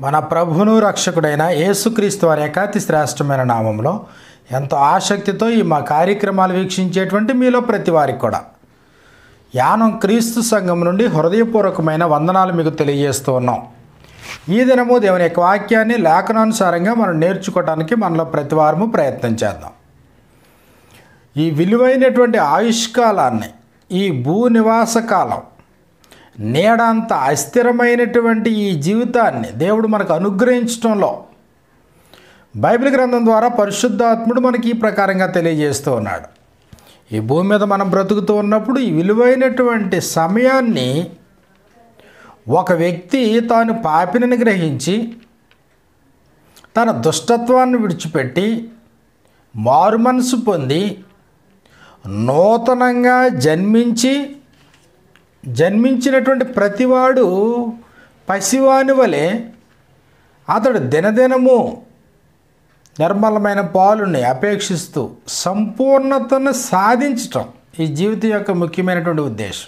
మన ప్రభువును రక్షకుడైన యేసుక్రీస్తు వారి ఏకాతి శ్రేష్టమైన నామంలో ఎంతో ఆసక్తితో ఈ మా కార్యక్రమాలు వీక్షించేటువంటి మీలో ప్రతి వారికి కూడా యానం క్రీస్తు సంఘం నుండి హృదయపూర్వకమైన వందనాలు మీకు తెలియజేస్తూ ఉన్నాం ఈ దినము దేవుని యొక్క వాక్యాన్ని లేఖనానుసారంగా మనం నేర్చుకోవడానికి మనలో ప్రతి వారము ప్రయత్నం చేద్దాం ఈ విలువైనటువంటి ఆయుష్కాలాన్ని ఈ భూ నివాస కాలం నీడంత అస్థిరమైనటువంటి ఈ జీవితాన్ని దేవుడు మనకు అనుగ్రహించడంలో బైబిల్ గ్రంథం ద్వారా పరిశుద్ధాత్ముడు మనకి ఈ ప్రకారంగా తెలియజేస్తూ ఉన్నాడు ఈ భూమి మీద మనం బ్రతుకుతూ ఉన్నప్పుడు ఈ విలువైనటువంటి సమయాన్ని ఒక వ్యక్తి తాను పాపినని గ్రహించి తన దుష్టత్వాన్ని విడిచిపెట్టి మారు మనసు పొంది నూతనంగా జన్మించి జన్మించినటువంటి ప్రతివాడు పసివాని వలె అతడు దినదినము నిర్మలమైన పాలుని అపేక్షిస్తూ సంపూర్ణతను సాధించటం ఈ జీవితం యొక్క ముఖ్యమైనటువంటి ఉద్దేశం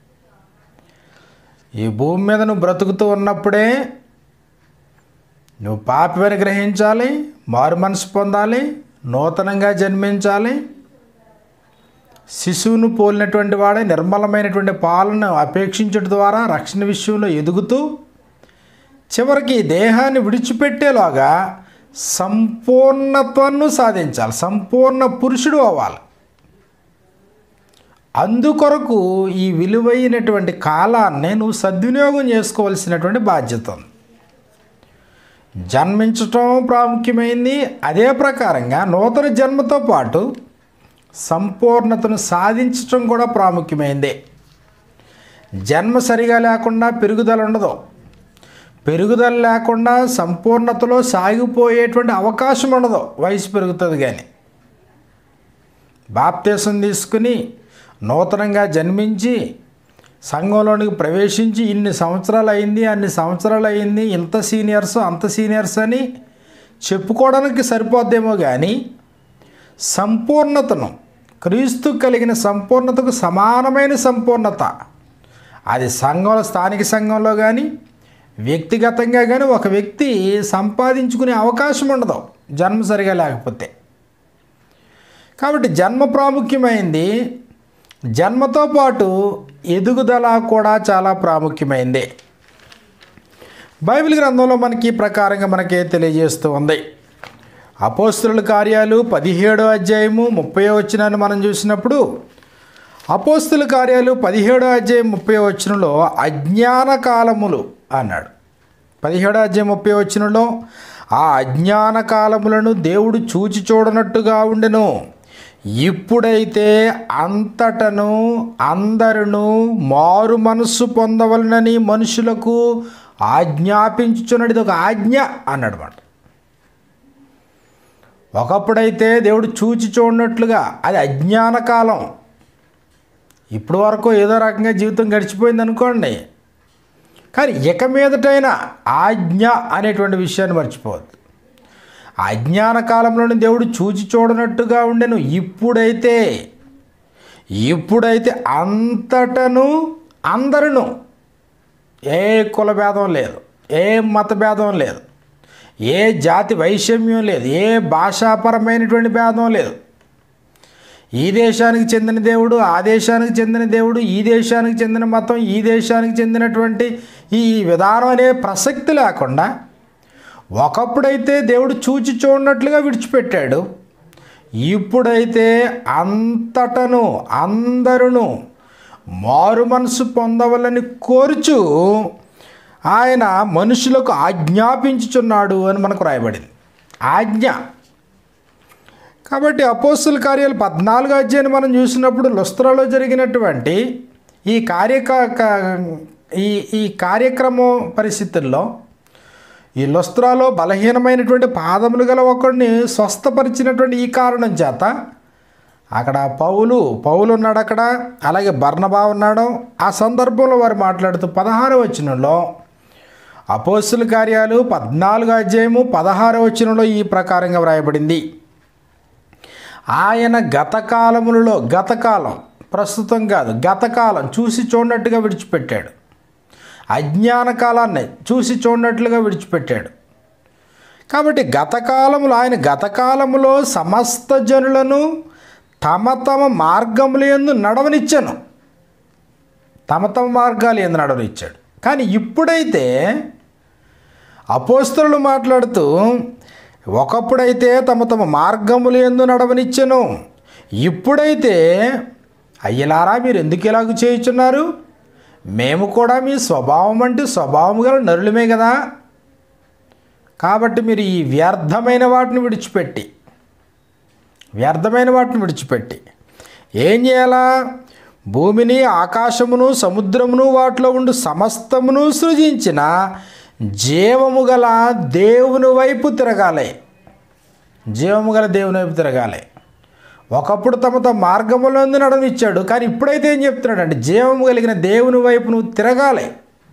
ఈ భూమి మీద నువ్వు బ్రతుకుతూ ఉన్నప్పుడే నువ్వు పాపని గ్రహించాలి మారు మనసు పొందాలి నూతనంగా జన్మించాలి శిశువును పోలినటువంటి వాడే నిర్మలమైనటువంటి పాలను అపేక్షించడం ద్వారా రక్షణ విషయంలో ఎదుగుతూ చివరికి ఈ దేహాన్ని విడిచిపెట్టేలాగా సంపూర్ణత్వాన్ని సాధించాలి సంపూర్ణ పురుషుడు అవ్వాలి అందుకొరకు ఈ విలువైనటువంటి కాలాన్ని నువ్వు సద్వినియోగం చేసుకోవాల్సినటువంటి బాధ్యత ఉంది జన్మించటం ప్రాముఖ్యమైంది అదే ప్రకారంగా నూతన జన్మతో పాటు సంపూర్ణతను సాధించటం కూడా ప్రాముఖ్యమైందే జన్మ సరిగా లేకుండా పెరుగుదల ఉండదు పెరుగుదల లేకుండా సంపూర్ణతలో సాగిపోయేటువంటి అవకాశం ఉండదు వయసు పెరుగుతుంది కానీ బాప్తీసం తీసుకుని నూతనంగా జన్మించి సంఘంలోనికి ప్రవేశించి ఇన్ని సంవత్సరాలు అయింది అన్ని సంవత్సరాలు అయింది ఇంత సీనియర్స్ అంత సీనియర్స్ అని చెప్పుకోవడానికి సరిపోద్దేమో కానీ సంపూర్ణతను క్రీస్తు కలిగిన సంపూర్ణతకు సమానమైన సంపూర్ణత అది సంఘంలో స్థానిక సంఘంలో కానీ వ్యక్తిగతంగా కానీ ఒక వ్యక్తి సంపాదించుకునే అవకాశం ఉండదు జన్మ సరిగా లేకపోతే కాబట్టి జన్మ ప్రాముఖ్యమైంది జన్మతో పాటు ఎదుగుదల కూడా చాలా ప్రాముఖ్యమైంది బైబిల్ గ్రంథంలో మనకి ఈ ప్రకారంగా మనకి తెలియజేస్తూ ఉంది అపోస్తుల కార్యాలు పదిహేడో అధ్యాయము ముప్పై వచ్చినాన్ని మనం చూసినప్పుడు అపోస్తుల కార్యాలు పదిహేడో అధ్యాయం ముప్పై వచ్చినలో అజ్ఞాన కాలములు అన్నాడు పదిహేడో అధ్యాయం ముప్పై వచ్చినలో ఆ అజ్ఞాన కాలములను దేవుడు చూచి చూడనట్టుగా ఉండెను ఇప్పుడైతే అంతటను అందరును మారు మనస్సు పొందవలనని మనుషులకు ఆజ్ఞాపించుచున్నది ఒక ఆజ్ఞ అన్నాడు మాట ఒకప్పుడైతే దేవుడు చూచి చూడనట్లుగా అది అజ్ఞాన కాలం ఇప్పుడు వరకు ఏదో రకంగా జీవితం గడిచిపోయింది అనుకోండి కానీ ఇక మీదటైనా ఆజ్ఞ అనేటువంటి విషయాన్ని మర్చిపోవద్దు అజ్ఞాన కాలంలోని దేవుడు చూచి చూడనట్టుగా ఉండెను ఇప్పుడైతే ఇప్పుడైతే అంతటను అందరును ఏ కుల భేదం లేదు ఏ మత భేదం లేదు ఏ జాతి వైషమ్యం లేదు ఏ భాషాపరమైనటువంటి భేదం లేదు ఈ దేశానికి చెందిన దేవుడు ఆ దేశానికి చెందిన దేవుడు ఈ దేశానికి చెందిన మతం ఈ దేశానికి చెందినటువంటి ఈ విధానం అనే ప్రసక్తి లేకుండా ఒకప్పుడైతే దేవుడు చూచి చూడనట్లుగా విడిచిపెట్టాడు ఇప్పుడైతే అంతటను అందరును మారు మనసు పొందవలని కోరుచు ఆయన మనుషులకు ఆజ్ఞాపించుచున్నాడు అని మనకు రాయబడింది ఆజ్ఞ కాబట్టి అపోస్తుల కార్యాలు పద్నాలుగు అధ్యాయం మనం చూసినప్పుడు లుస్త్రలో జరిగినటువంటి ఈ కార్యక ఈ ఈ కార్యక్రమం పరిస్థితుల్లో ఈ లుస్త్రాలో బలహీనమైనటువంటి పాదములు గల ఒకడిని స్వస్థపరిచినటువంటి ఈ కారణం చేత అక్కడ పౌలు పౌలు ఉన్నాడు అక్కడ అలాగే బర్ణబా ఉన్నాడు ఆ సందర్భంలో వారు మాట్లాడుతూ పదహారు వచనంలో అపోస్తుల కార్యాలు పద్నాలుగు అధ్యాయము పదహారు వచనంలో ఈ ప్రకారంగా వ్రాయబడింది ఆయన గతకాలములలో గతకాలం ప్రస్తుతం కాదు గతకాలం చూసి చూడనట్టుగా విడిచిపెట్టాడు అజ్ఞాన కాలాన్ని చూసి చూడనట్లుగా విడిచిపెట్టాడు కాబట్టి గతకాలములో ఆయన గతకాలములో సమస్త జనులను తమ తమ మార్గముల ఎందు నడవనిచ్చాను తమ తమ మార్గాలు ఎందు నడవనిచ్చాడు కానీ ఇప్పుడైతే అపోస్తలు మాట్లాడుతూ ఒకప్పుడైతే తమ తమ మార్గములు ఎందు నడవనిచ్చెను ఇప్పుడైతే అయ్యలారా మీరు ఎందుకు ఇలాగ చేయుచున్నారు మేము కూడా మీ స్వభావం అంటే స్వభావం గల నరులమే కదా కాబట్టి మీరు ఈ వ్యర్థమైన వాటిని విడిచిపెట్టి వ్యర్థమైన వాటిని విడిచిపెట్టి ఏం చేయాలా భూమిని ఆకాశమును సముద్రమును వాటిలో ఉండు సమస్తమును సృజించిన జీవము గల దేవుని వైపు తిరగాలి జీవము గల దేవుని వైపు తిరగాలి ఒకప్పుడు తమ తమ మార్గములో నడవనిచ్చాడు కానీ ఇప్పుడైతే ఏం చెప్తున్నాడు అంటే జీవము కలిగిన దేవుని వైపు నువ్వు తిరగాలి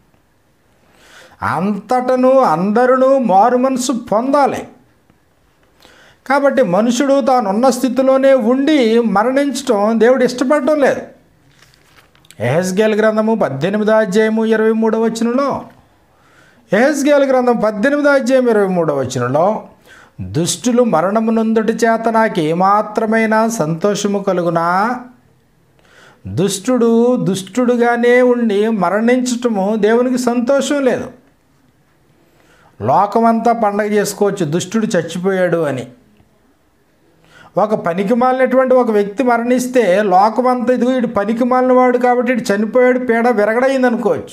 అంతటను అందరును మారు మనసు పొందాలి కాబట్టి మనుషుడు తానున్న స్థితిలోనే ఉండి మరణించడం దేవుడు ఇష్టపడటం లేదు ఎహెస్గేల్ గ్రంథము పద్దెనిమిదో అధ్యాయము ఇరవై మూడవ వచనంలో ఎహెస్గేల్ గ్రంథం పద్దెనిమిదో అధ్యాయం ఇరవై మూడవ వచనంలో దుష్టులు మరణమునందుటి చేత నాకు ఏమాత్రమైన సంతోషము కలుగునా దుష్టుడు దుష్టుడుగానే ఉండి మరణించటము దేవునికి సంతోషం లేదు లోకమంతా పండగ చేసుకోవచ్చు దుష్టుడు చచ్చిపోయాడు అని ఒక పనికి మాలినటువంటి ఒక వ్యక్తి మరణిస్తే లోకమంతా ఇదిగో ఇటు పనికి మాలిన వాడు కాబట్టి ఇటు చనిపోయాడు పీడ విరగడైంది అనుకోవచ్చు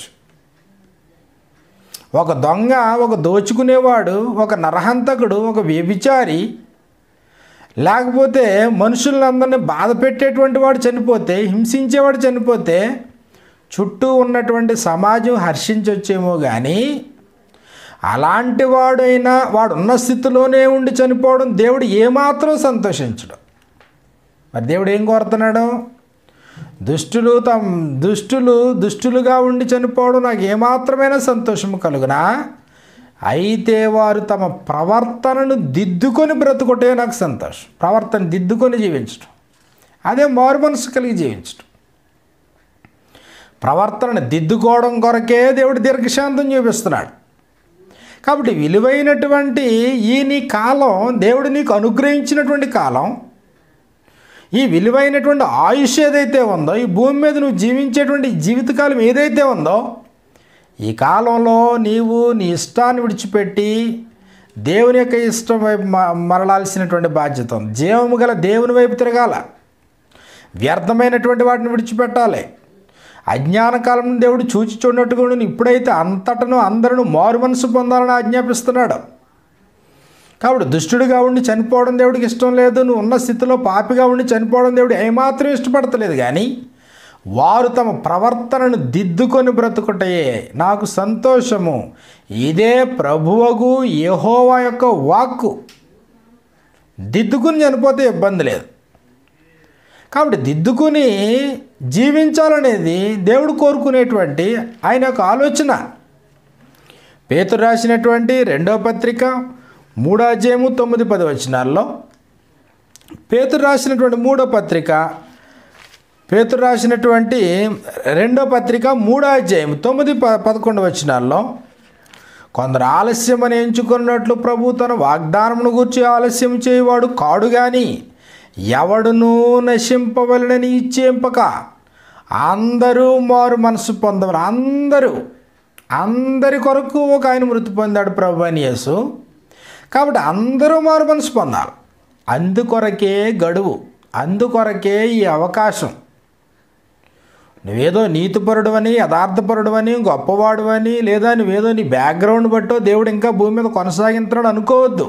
ఒక దొంగ ఒక దోచుకునేవాడు ఒక నరహంతకుడు ఒక వ్యభిచారి లేకపోతే మనుషులందరినీ బాధ పెట్టేటువంటి వాడు చనిపోతే హింసించేవాడు చనిపోతే చుట్టూ ఉన్నటువంటి సమాజం హర్షించొచ్చేమో కానీ అలాంటి వాడైనా వాడు ఉన్న స్థితిలోనే ఉండి చనిపోవడం దేవుడు ఏమాత్రం సంతోషించడు మరి దేవుడు ఏం కోరుతున్నాడు దుష్టులు తమ దుష్టులు దుష్టులుగా ఉండి చనిపోవడం నాకు ఏమాత్రమైన సంతోషం కలుగునా అయితే వారు తమ ప్రవర్తనను దిద్దుకొని బ్రతుకుటే నాకు సంతోషం ప్రవర్తన దిద్దుకొని జీవించడం అదే మారు మనసు కలిగి జీవించడం ప్రవర్తనను దిద్దుకోవడం కొరకే దేవుడు దీర్ఘశాంతం చూపిస్తున్నాడు కాబట్టి విలువైనటువంటి ఈ నీ కాలం దేవుడు నీకు అనుగ్రహించినటువంటి కాలం ఈ విలువైనటువంటి ఆయుష్ ఏదైతే ఉందో ఈ భూమి మీద నువ్వు జీవించేటువంటి జీవితకాలం ఏదైతే ఉందో ఈ కాలంలో నీవు నీ ఇష్టాన్ని విడిచిపెట్టి దేవుని యొక్క ఇష్టం వైపు మ- మరలాల్సినటువంటి బాధ్యత ఉంది జీవము గల దేవుని వైపు తిరగాల వ్యర్థమైనటువంటి వాటిని విడిచిపెట్టాలి అజ్ఞాన కాలం దేవుడు చూచి చూడనట్టుగా ఉండి ఇప్పుడైతే అంతటను అందరూ మారు మనసు పొందాలని ఆజ్ఞాపిస్తున్నాడు కాబట్టి దుష్టుడిగా ఉండి చనిపోవడం దేవుడికి ఇష్టం లేదు నువ్వు ఉన్న స్థితిలో పాపిగా ఉండి చనిపోవడం దేవుడు ఏమాత్రం ఇష్టపడతలేదు కానీ వారు తమ ప్రవర్తనను దిద్దుకొని బ్రతుకుటయే నాకు సంతోషము ఇదే ప్రభువగు యెహోవా యొక్క వాక్కు దిద్దుకుని చనిపోతే ఇబ్బంది లేదు కాబట్టి దిద్దుకుని జీవించాలనేది దేవుడు కోరుకునేటువంటి ఆయన యొక్క ఆలోచన పేతురు రాసినటువంటి రెండో పత్రిక మూడో అధ్యాయము తొమ్మిది పది వచనాల్లో పేతురు రాసినటువంటి మూడో పత్రిక పేతురు రాసినటువంటి రెండో పత్రిక మూడో అధ్యాయం తొమ్మిది ప పదకొండు వచనాల్లో కొందరు ఆలస్యమని ఎంచుకున్నట్లు ప్రభు తన వాగ్దానమును గురించి ఆలస్యం చేయవాడు కాడు గాని ఎవడునూ నశింపవలనని ఇచ్చేంపక అందరూ మారు మనసు పొందవరు అందరూ అందరి కొరకు ఒక ఆయన మృతి పొందాడు ప్రభు అని యేసు కాబట్టి అందరూ మారు మనసు పొందాలి అందుకొరకే గడువు అందుకొరకే ఈ అవకాశం నువ్వేదో నీతిపరుడువని యథార్థపరుడువని గొప్పవాడువని లేదా నువ్వేదో నీ బ్యాక్గ్రౌండ్ బట్టో దేవుడు ఇంకా భూమి మీద కొనసాగించున్నాడు అనుకోవద్దు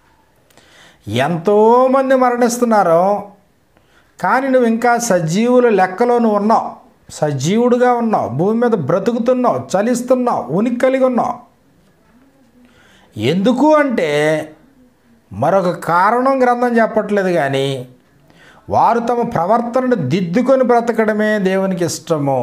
ఎంతోమంది మరణిస్తున్నారో కానీ నువ్వు ఇంకా సజీవుల లెక్కలో నువ్వు ఉన్నావు సజీవుడుగా ఉన్నావు భూమి మీద బ్రతుకుతున్నావు చలిస్తున్నావు ఉనికి కలిగి ఉన్నావు ఎందుకు అంటే మరొక కారణం గ్రంథం చెప్పట్లేదు కానీ వారు తమ ప్రవర్తనను దిద్దుకొని బ్రతకడమే దేవునికి ఇష్టము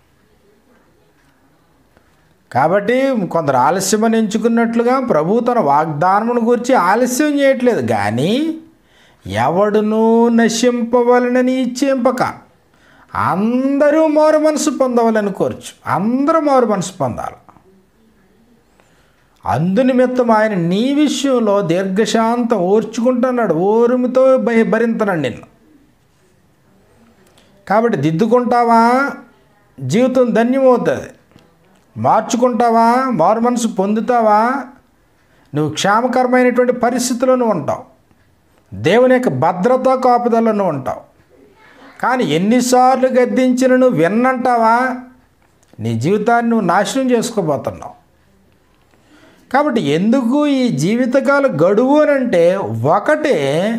కాబట్టి కొందరు ఆలస్యమని ఎంచుకున్నట్లుగా ప్రభు తన వాగ్దానమును గురించి ఆలస్యం చేయట్లేదు కానీ ఎవడునూ నశింపవలనని ఇచ్చేంపక అందరూ మారు మనసు పొందవాలని కోరుచు అందరూ మారు మనసు పొందాలి అందునిమిత్తం ఆయన నీ విషయంలో దీర్ఘశాంతం ఓర్చుకుంటున్నాడు ఓరుమితో భయ భరింతున్నాడు నిన్ను కాబట్టి దిద్దుకుంటావా జీవితం ధన్యమవుతుంది మార్చుకుంటావా మారు మనసు పొందుతావా నువ్వు క్షేమకరమైనటువంటి పరిస్థితుల్లో నువ్వు ఉంటావు దేవుని యొక్క భద్రతా కాపుదలలో నువ్వు ఉంటావు కానీ ఎన్నిసార్లు గద్దించిన నువ్వు విన్నంటావా నీ జీవితాన్ని నువ్వు నాశనం చేసుకోబోతున్నావు కాబట్టి ఎందుకు ఈ జీవితకాల గడువు అని అంటే ఒకటే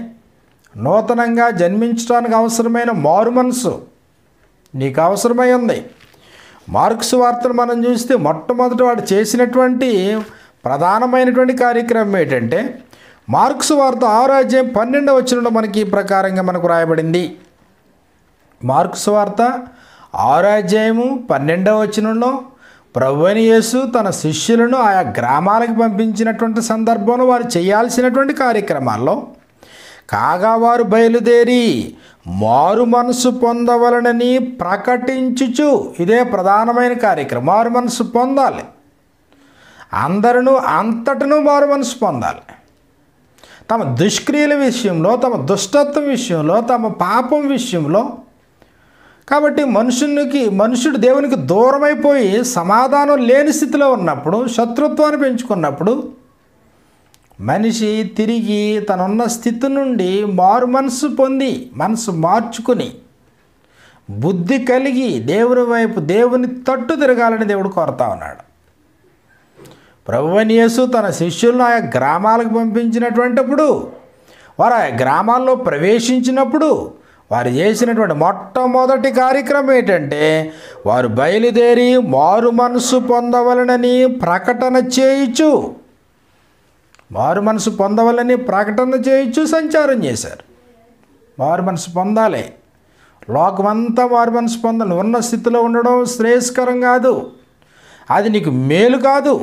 నూతనంగా జన్మించడానికి అవసరమైన మారు మనసు నీకు అవసరమై ఉంది మార్క్స్ వార్తను మనం చూస్తే మొట్టమొదటి వాడు చేసినటువంటి ప్రధానమైనటువంటి కార్యక్రమం ఏంటంటే మార్క్స్ వార్త ఆరో అధ్యాయం పన్నెండవ వచనంలో మనకి ఈ ప్రకారంగా మనకు రాయబడింది మార్క్స్ వార్త ఆరో అధ్యాయము పన్నెండవ వచనంలో ప్రభువని యేసు తన శిష్యులను ఆయా గ్రామాలకు పంపించినటువంటి సందర్భంలో వారు చేయాల్సినటువంటి కార్యక్రమాల్లో కాగా వారు బయలుదేరి మారు మనసు పొందవలనని ప్రకటించుచు ఇదే ప్రధానమైన కార్యక్రమం మారు మనసు పొందాలి అందరూ అంతటను మారు మనసు పొందాలి తమ దుష్క్రియల విషయంలో తమ దుష్టత్వం విషయంలో తమ పాపం విషయంలో కాబట్టి మనుషునికి మనుషుడు దేవునికి దూరమైపోయి సమాధానం లేని స్థితిలో ఉన్నప్పుడు శత్రుత్వాన్ని పెంచుకున్నప్పుడు మనిషి తిరిగి తనున్న స్థితి నుండి మారు మనసు పొంది మనసు మార్చుకుని బుద్ధి కలిగి దేవుని వైపు దేవుని తట్టు తిరగాలని దేవుడు కోరుతా ఉన్నాడు ప్రభువని యేసు తన శిష్యులను ఆయా గ్రామాలకు పంపించినటువంటిప్పుడు వారు ఆ గ్రామాల్లో ప్రవేశించినప్పుడు వారు చేసినటువంటి మొట్టమొదటి కార్యక్రమం ఏంటంటే వారు బయలుదేరి మారు మనసు పొందవలనని ప్రకటన చేయుచు మారు మనసు పొందవలని ప్రకటన చేయించు సంచారం చేశారు మారు మనసు పొందాలి లోకమంతా మారు మనసు పొందాలి ఉన్న స్థితిలో ఉండడం శ్రేయస్కరం కాదు అది నీకు మేలు కాదు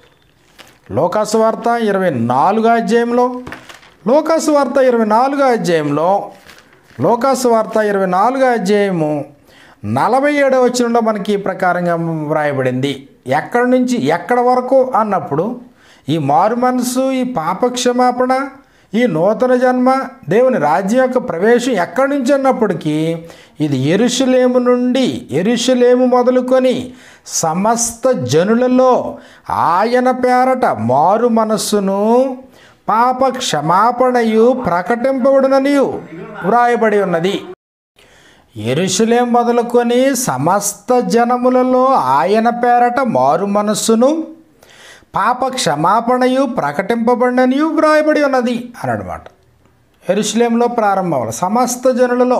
లోకాసు వార్త ఇరవై నాలుగో అధ్యాయంలో లోకాసు వార్త ఇరవై నాలుగో అధ్యాయంలో లోకాసు వార్త ఇరవై నాలుగో అధ్యాయము నలభై ఏడవ వచనంలో మనకి ఈ ప్రకారంగా వ్రాయబడింది ఎక్కడి నుంచి ఎక్కడ వరకు అన్నప్పుడు ఈ మారు మనసు ఈ పాపక్షమాపణ ఈ నూతన జన్మ దేవుని రాజ్యం యొక్క ప్రవేశం ఎక్కడి నుంచి అన్నప్పటికీ ఇది ఎరుషులేము నుండి ఎరుషులేము మొదలుకొని సమస్త జనులలో ఆయన పేరట మారు మనస్సును పాప క్షమాపణయు ప్రకటింపబడుననియు వ్రాయబడి ఉన్నది ఎరుషులేం మొదలుకొని సమస్త జనములలో ఆయన పేరట మారు మనస్సును పాప క్షమాపణయు ప్రకటింపబడిననియు వ్రాయబడి ఉన్నది అని అనమాట ఎరుషులేంలో ప్రారంభం సమస్త జనులలో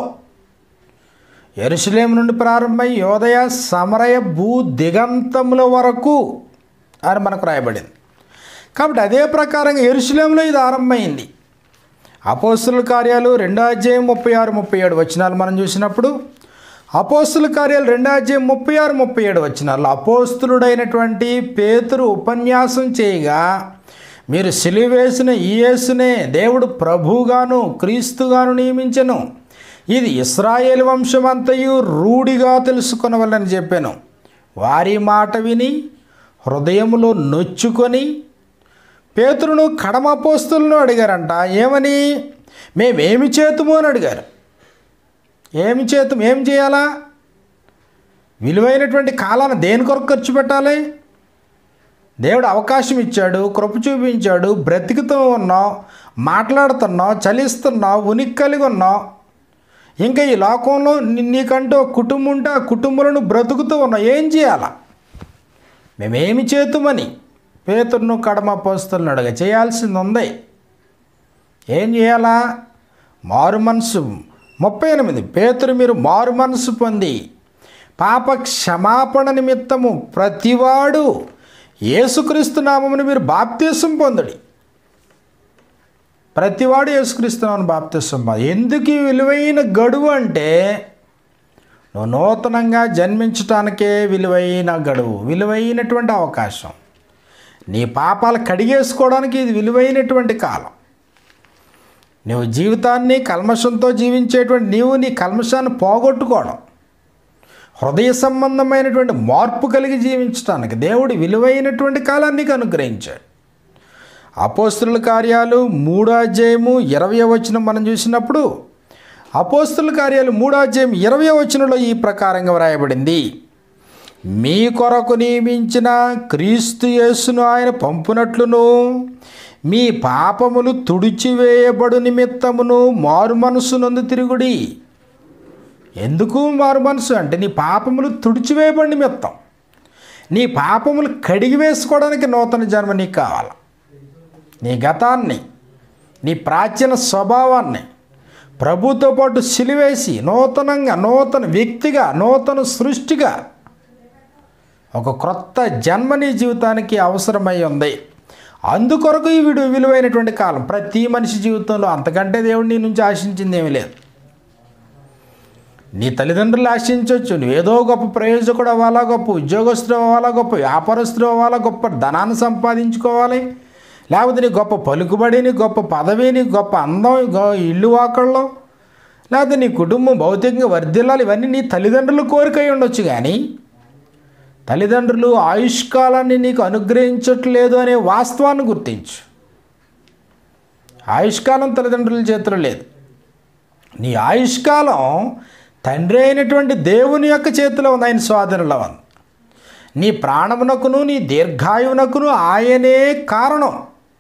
ఎరుషులేం నుండి ప్రారంభమై యోదయ సమరయ భూ దిగంతముల వరకు అని మనకు రాయబడింది కాబట్టి అదే ప్రకారంగా ఎరుషులేంలో ఇది ఆరంభమైంది అపోస్తుల కార్యాలు రెండో అధ్యాయం ముప్పై ఆరు ముప్పై ఏడు వచనాలు మనం చూసినప్పుడు అపోస్తుల కార్యాలు రెండో అధ్యాయం ముప్పై ఆరు ముప్పై ఏడు వచనాలు అపోస్తులుడైనటువంటి పేతురు ఉపన్యాసం చేయగా మీరు సిలివేసిన ఈ యేసునే దేవుడు ప్రభువుగాను క్రీస్తుగాను నియమించను ఇది ఇస్రాయేల్ వంశమంతయు రూఢిగా తెలుసుకొనవలని చెప్పాను వారి మాట విని హృదయములో నొచ్చుకొని పేతురును కడమ పోస్తులను అడిగారంట ఏమని మేమేమి చేతుము అని అడిగారు ఏమి చేతం ఏం చేయాలా విలువైనటువంటి కాలాన్ని దేని కొరకు ఖర్చు పెట్టాలి దేవుడు అవకాశం ఇచ్చాడు కృప చూపించాడు బ్రతికుతూ ఉన్నావు మాట్లాడుతున్నావు చలిస్తున్నావు ఉనికి కలిగి ఉన్నావు ఇంకా ఈ లోకంలో నీ- నీకంటూ ఒక కుటుంబం ఉంటే ఆ కుటుంబంలో బ్రతుకుతూ ఉన్నావు ఏం చేయాలా మేమేమి చేతుమని పేతురును కడమ పోస్తులను అడగ చేయాల్సింది ఉంది ఏం చేయాలా మారు మనసు ముప్పై ఎనిమిది పేతురు మీరు మారు మనసు పొంది పాప క్షమాపణ నిమిత్తము ప్రతివాడు యేసుక్రీస్తు నామమును మీరు బాప్తీసం పొందుడి ప్రతివాడు యేసుక్రీస్తు నామమును బాప్తీసం పొంది ఎందుకు ఈ విలువైన గడువు అంటే నువ్వు నూతనంగా జన్మించటానికే విలువైన గడువు విలువైనటువంటి అవకాశం నీ పాపాలు కడిగేసుకోవడానికి ఇది విలువైనటువంటి కాలం నువ్వు జీవితాన్ని కల్మషంతో జీవించేటువంటి నీవు నీ కల్మషాన్ని పోగొట్టుకోవడం హృదయ సంబంధమైనటువంటి మార్పు కలిగి జీవించడానికి దేవుడు విలువైనటువంటి కాలాన్ని నీకు అనుగ్రహించాడు అపోస్తుల కార్యాలు మూడో అధ్యాయము ఇరవై వచనం మనం చూసినప్పుడు అపోస్తుల కార్యాలు మూడో అధ్యాయం ఇరవై వచనంలో ఈ ప్రకారంగా వ్రాయబడింది మీ కొరకు నియమించిన క్రీస్తు యేసును ఆయన పంపునట్లును మీ పాపములు తుడిచివేయబడు నిమిత్తమును మారు మనస్సునందు తిరుగుడి ఎందుకు మారు మనసు అంటే నీ పాపములు తుడిచివేయబడి నిమిత్తం నీ పాపములు కడిగి వేసుకోవడానికి నూతన జన్మ నీకు కావాలి నీ గతాన్ని నీ ప్రాచీన స్వభావాన్ని ప్రభుతో పాటు సిలివేసి నూతనంగా నూతన వ్యక్తిగా నూతన సృష్టిగా ఒక క్రొత్త జన్మ నీ జీవితానికి అవసరమై ఉంది అందుకొరకు ఈ విడు విలువైనటువంటి కాలం ప్రతి మనిషి జీవితంలో అంతకంటే దేవుడు నీ నుంచి ఆశించింది ఏమీ లేదు నీ తల్లిదండ్రులు ఆశించవచ్చు నువ్వేదో గొప్ప ప్రయోజకుడు అవ్వాలా గొప్ప ఉద్యోగస్తుడు అవ్వాలా గొప్ప వ్యాపారస్తుడు అవ్వాలా గొప్ప ధనాన్ని సంపాదించుకోవాలి లేకపోతే నీ గొప్ప పలుకుబడిని గొప్ప పదవిని గొప్ప అందం గొ- ఇల్లు వాకళ్ళు లేకపోతే నీ కుటుంబం భౌతికంగా వర్ధిల్లాలి ఇవన్నీ నీ తల్లిదండ్రుల కోరిక అయి ఉండొచ్చు కానీ తల్లిదండ్రులు ఆయుష్కాలాన్ని నీకు అనుగ్రహించట్లేదు అనే వాస్తవాన్ని గుర్తించు ఆయుష్కాలం తల్లిదండ్రుల చేతిలో లేదు నీ ఆయుష్కాలం తండ్రి అయినటువంటి దేవుని యొక్క చేతిలో ఉంది ఆయన స్వాధీనంలో ఉంది నీ ప్రాణమునకును నీ దీర్ఘాయువునకును ఆయనే కారణం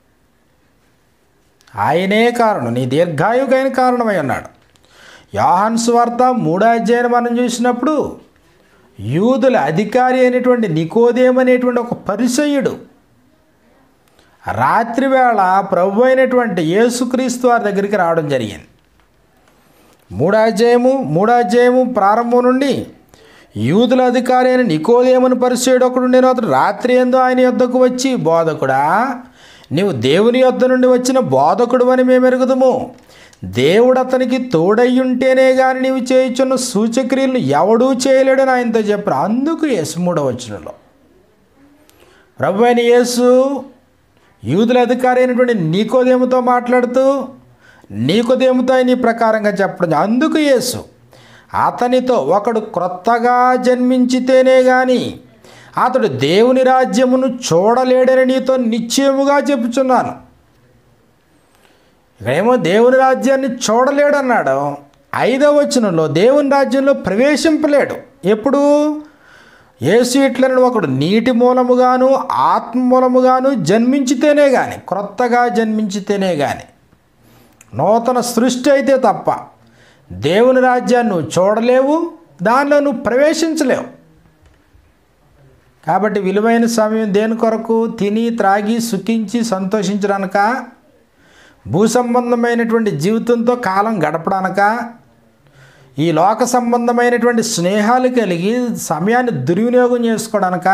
ఆయనే కారణం నీ దీర్ఘాయువుకైన కారణమై ఉన్నాడు యోహాన్ స్వార్త మూడో అధ్యాయం మనం చూసినప్పుడు యూదుల అధికారి అయినటువంటి నికోదేం అనేటువంటి ఒక పరిసయుడు రాత్రివేళ ప్రభు అయినటువంటి యేసుక్రీస్తు వారి దగ్గరికి రావడం జరిగింది మూడాధ్యాయము మూడాధ్యాయము ప్రారంభం నుండి యూదుల అధికారి అయిన నికోదేమని పరిచయుడు ఒకడు నేను అతడు రాత్రి ఎందు ఆయన యొద్దకు వచ్చి బోధకుడా నీవు దేవుని యొద్ద నుండి వచ్చిన బోధకుడు అని మేము ఎరుగుదము దేవుడు అతనికి తోడయ్యుంటేనే కానీ నీవు చేయుచున్న సూచక్రియలను ఎవడూ చేయలేడని ఆయనతో చెప్పారు అందుకు యేసు మూడవ వచనంలో ప్రభు అయిన యేసు యూదుల అధికారి అయినటువంటి నీకోదేముతో మాట్లాడుతూ నీకోదేముతో ఆయన ఈ ప్రకారంగా చెప్పడం అందుకు యేసు అతనితో ఒకడు క్రొత్తగా జన్మించితేనే గాని అతడు దేవుని రాజ్యమును చూడలేడని నీతో నిశ్చయముగా చెప్పుచున్నాను ఇక్కడేమో దేవుని రాజ్యాన్ని చూడలేడన్నాడు ఐదవ వచనంలో దేవుని రాజ్యంలో ప్రవేశింపలేడు ఎప్పుడు యేసు ఇట్లను ఒకడు నీటి మూలముగాను ఆత్మ మూలముగాను జన్మించితేనే కానీ క్రొత్తగా జన్మించితేనే కానీ నూతన సృష్టి అయితే తప్ప దేవుని రాజ్యాన్ని నువ్వు చూడలేవు దానిలో నువ్వు ప్రవేశించలేవు కాబట్టి విలువైన సమయం దేని కొరకు తిని త్రాగి సుఖించి సంతోషించడానిక భూ సంబంధమైనటువంటి జీవితంతో కాలం గడపడానిక ఈ లోక సంబంధమైనటువంటి స్నేహాలు కలిగి సమయాన్ని దుర్వినియోగం చేసుకోవడానిక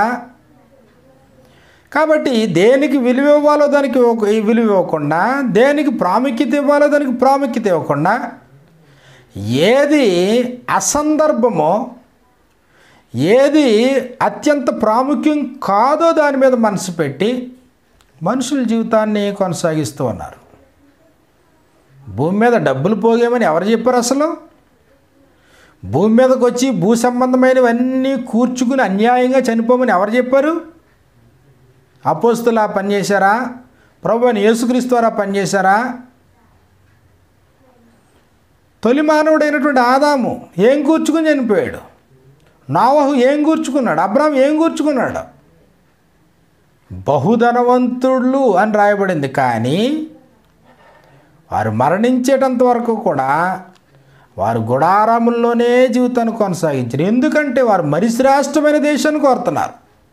కాబట్టి దేనికి విలువ ఇవ్వాలో దానికి ఇవ్వక- విలువ ఇవ్వకుండా దేనికి ప్రాముఖ్యత ఇవ్వాలో దానికి ప్రాముఖ్యత ఇవ్వకుండా ఏది అసందర్భమో ఏది అత్యంత ప్రాముఖ్యం కాదో దాని మీద మనసు పెట్టి మనుషుల జీవితాన్ని కొనసాగిస్తూ ఉన్నారు భూమి మీద డబ్బులు పోగేమని ఎవరు చెప్పారు అసలు భూమి మీదకి వచ్చి భూ సంబంధమైనవన్నీ కూర్చుకుని అన్యాయంగా చనిపోమని ఎవరు చెప్పారు అపోస్తులు ఆ పని చేశారా ప్రభు అని యేసుక్రీస్తు వారు ఆ పని చేశారా తొలి మానవుడైనటువంటి ఆదాము ఏం కూర్చుకుని చనిపోయాడు నావహు ఏం కూర్చుకున్నాడు అబ్రాహం ఏం కూర్చుకున్నాడు బహుధనవంతుళ్ళు అని రాయబడింది కానీ వారు మరణించేటంత వరకు కూడా వారు గుడారాముల్లోనే జీవితాన్ని కొనసాగించారు ఎందుకంటే వారు మరి శ్రేష్టమైన దేశాన్ని కోరుతున్నారు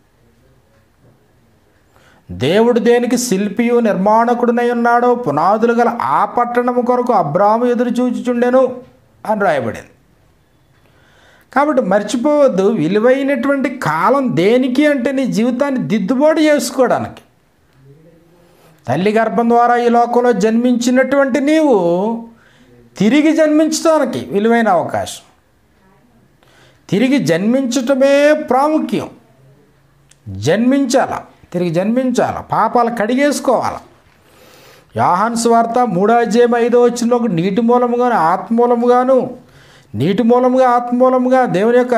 దేవుడు దేనికి శిల్పియు నిర్మాణకుడునై ఉన్నాడో పునాదులు గల ఆ పట్టణము కొరకు అబ్రాము ఎదురు చూచుచుండెను అని రాయబడింది కాబట్టి మర్చిపోవద్దు విలువైనటువంటి కాలం దేనికి అంటే నీ జీవితాన్ని దిద్దుబాటు చేసుకోవడానికి తల్లి గర్భం ద్వారా ఈ లోకంలో జన్మించినటువంటి నీవు తిరిగి జన్మించడానికి విలువైన అవకాశం తిరిగి జన్మించటమే ప్రాముఖ్యం జన్మించాల తిరిగి జన్మించాల పాపాలు కడిగేసుకోవాలి యాహాన్ స్వార్త మూడో అధ్యాయం ఐదో వచ్చిన ఒక నీటి మూలముగాను ఆత్మ మూలముగాను నీటి మూలముగా ఆత్మ మూలముగా దేవుని యొక్క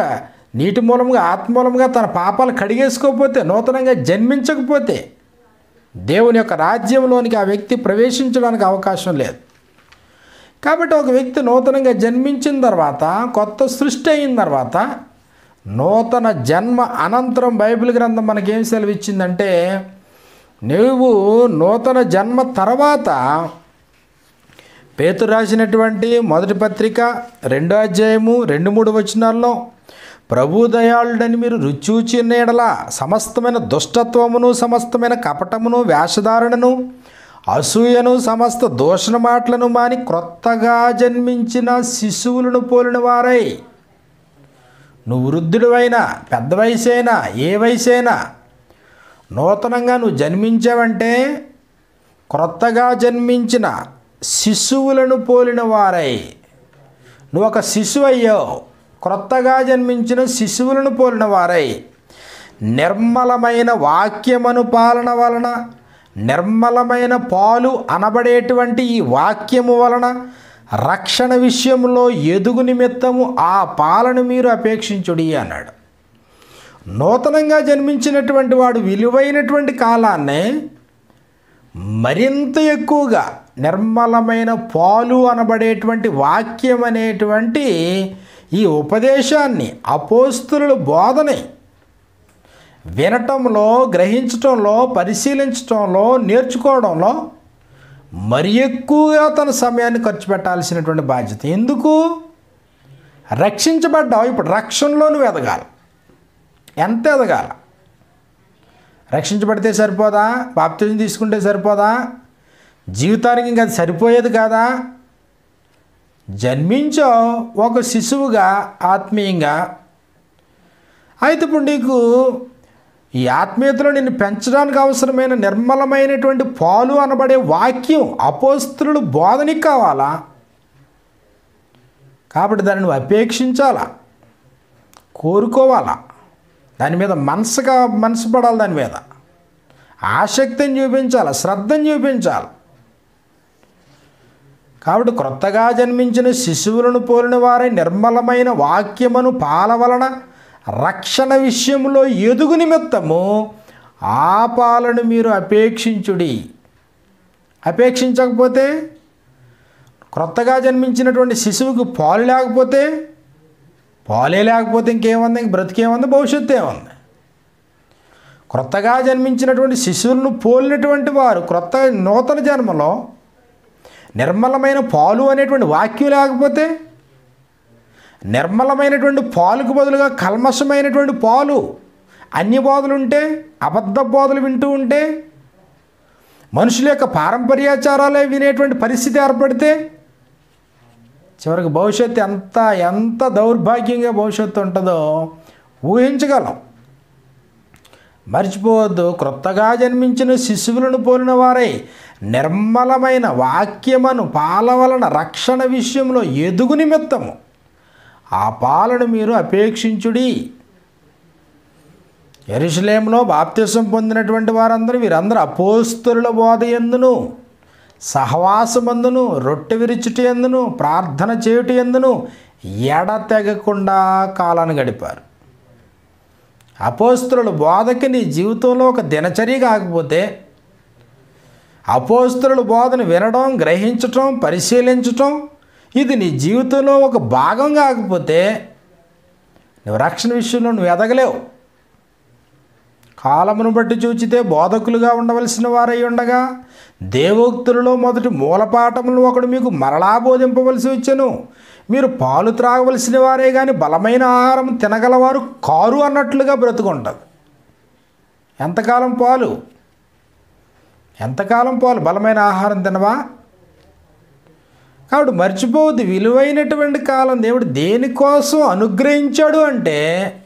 నీటి మూలంగా ఆత్మ మూలంగా తన పాపాలు కడిగేసుకోకపోతే నూతనంగా జన్మించకపోతే దేవుని యొక్క రాజ్యంలోనికి ఆ వ్యక్తి ప్రవేశించడానికి అవకాశం లేదు కాబట్టి ఒక వ్యక్తి నూతనంగా జన్మించిన తర్వాత కొత్త సృష్టి అయిన తర్వాత నూతన జన్మ అనంతరం బైబిల్ గ్రంథం మనకేం సెలవిచ్చిందంటే నువ్వు నూతన జన్మ తర్వాత పేతురు రాసినటువంటి మొదటి పత్రిక రెండో అధ్యాయము రెండు మూడు వచనాల్లో ప్రభు దయాళుడని మీరు రుచూచి ఎడల సమస్తమైన దుష్టత్వమును సమస్తమైన కపటమును వేషధారణను అసూయను సమస్త దూషణ మాటలను మాని క్రొత్తగా జన్మించిన శిశువులను పోలిన వారై నువ్వు వృద్ధుడివైనా పెద్ద వయసు అయినా ఏ వయసు అయినా నూతనంగా నువ్వు జన్మించావంటే క్రొత్తగా జన్మించిన శిశువులను పోలిన వారై నువ్వు ఒక శిశువు అయ్యావు క్రొత్తగా జన్మించిన శిశువులను పోలిన వారై నిర్మలమైన వాక్యమను పాలన వలన నిర్మలమైన పాలు అనబడేటువంటి ఈ వాక్యము వలన రక్షణ విషయంలో ఎదుగు నిమిత్తము ఆ పాలను మీరు అపేక్షించుడి అన్నాడు నూతనంగా జన్మించినటువంటి వాడు విలువైనటువంటి కాలాన్నే మరింత ఎక్కువగా నిర్మలమైన పాలు అనబడేటువంటి వాక్యం అనేటువంటి ఈ ఉపదేశాన్ని అపోస్తుల బోధని వినటంలో గ్రహించటంలో పరిశీలించటంలో నేర్చుకోవడంలో మరి ఎక్కువగా తన సమయాన్ని ఖర్చు పెట్టాల్సినటువంటి బాధ్యత ఎందుకు రక్షించబడ్డావు ఇప్పుడు రక్షణలో నువ్వు ఎదగాలి ఎంత ఎదగాల రక్షించబడితే సరిపోదా బాప్తిజం తీసుకుంటే సరిపోదా జీవితానికి ఇంకా అది సరిపోయేది కాదా జన్మించో ఒక శిశువుగా ఆత్మీయంగా అయితే ఇప్పుడు నీకు ఈ ఆత్మీయతలో నిన్ను పెంచడానికి అవసరమైన నిర్మలమైనటువంటి పాలు అనబడే వాక్యం అపోస్తులు బోధనికి కావాలా కాబట్టి దాన్ని నువ్వు అపేక్షించాలా కోరుకోవాలా దాని మీద మనసుగా మనసు పడాలి దాని మీద ఆసక్తిని చూపించాలి శ్రద్ధను చూపించాలి కాబట్టి క్రొత్తగా జన్మించిన శిశువులను పోలిన వారై నిర్మలమైన వాక్యమును పాల వలన రక్షణ విషయంలో ఎదుగు నిమిత్తము ఆ పాలను మీరు అపేక్షించుడి అపేక్షించకపోతే క్రొత్తగా జన్మించినటువంటి శిశువుకి పాలు లేకపోతే పాలే లేకపోతే ఇంకేముంది ఇంక బ్రతికేముంది భవిష్యత్తు ఏముంది క్రొత్తగా జన్మించినటువంటి శిశువులను పోలినటువంటి వారు క్రొత్త నూతన జన్మలో నిర్మలమైన పాలు అనేటువంటి వాక్యం లేకపోతే నిర్మలమైనటువంటి పాలుకు బదులుగా కల్మషమైనటువంటి పాలు అన్య బోధలు ఉంటే అబద్ధ బోధలు వింటూ ఉంటే మనుషుల యొక్క పారంపర్యాచారాలే వినేటువంటి పరిస్థితి ఏర్పడితే చివరికి భవిష్యత్తు ఎంత ఎంత దౌర్భాగ్యంగా భవిష్యత్తు ఉంటుందో ఊహించగలం మర్చిపోవద్దు క్రొత్తగా జన్మించిన శిశువులను పోలిన వారై నిర్మలమైన వాక్యమును పాల వలన రక్షణ విషయంలో ఎదుగు నిమిత్తము ఆ పాలను మీరు అపేక్షించుడి ఎరుషలేంలో బాప్తిసం పొందినటువంటి వారందరూ వీరందరూ అపోస్తుల బోధ ఎందును సహవాసమందును రొట్టె విరుచుట ఎందును ప్రార్థన చేయుట ఎందును ఎడతెగకుండా కాలాన్ని గడిపారు అపోస్తుల బోధకి నీ జీవితంలో ఒక దినచర్య కాకపోతే అపోస్తుల బోధను వినడం గ్రహించటం పరిశీలించటం ఇది నీ జీవితంలో ఒక భాగం కాకపోతే నువ్వు రక్షణ విషయంలో నువ్వు ఎదగలేవు కాలమును బట్టి చూచితే బోధకులుగా ఉండవలసిన వారై ఉండగా దేవోక్తులలో మొదటి మూలపాఠములను ఒకడు మీకు మరలా బోధింపవలసి వచ్చెను మీరు పాలు త్రాగవలసిన వారే కానీ బలమైన ఆహారం తినగలవారు కారు అన్నట్లుగా బ్రతుకుంటుంది ఎంతకాలం పాలు ఎంతకాలం పాలు బలమైన ఆహారం తినవా కాబట్టి మర్చిపోవద్దు విలువైనటువంటి కాలం దేవుడు దేనికోసం అనుగ్రహించాడు అంటే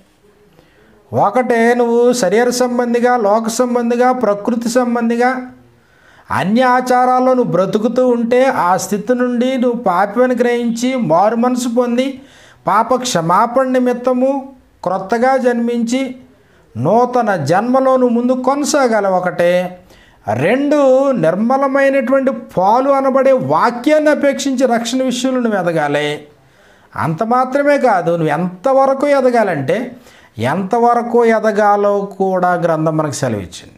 ఒకటే నువ్వు శరీర సంబంధిగా లోక సంబంధిగా ప్రకృతి సంబంధిగా అన్య ఆచారాల్లో నువ్వు బ్రతుకుతూ ఉంటే ఆ స్థితి నుండి నువ్వు పాపని గ్రహించి మారు మనసు పొంది పాప క్షమాపణ నిమిత్తము క్రొత్తగా జన్మించి నూతన జన్మలో నువ్వు ముందు కొనసాగాలి ఒకటే రెండు నిర్మలమైనటువంటి పాలు అనబడే వాక్యాన్ని అపేక్షించి రక్షణ విషయంలో నువ్వు ఎదగాలి అంత మాత్రమే కాదు నువ్వు ఎంతవరకు ఎదగాలంటే ఎంతవరకు ఎదగాలో కూడా గ్రంథం మనకు సెలవిచ్చింది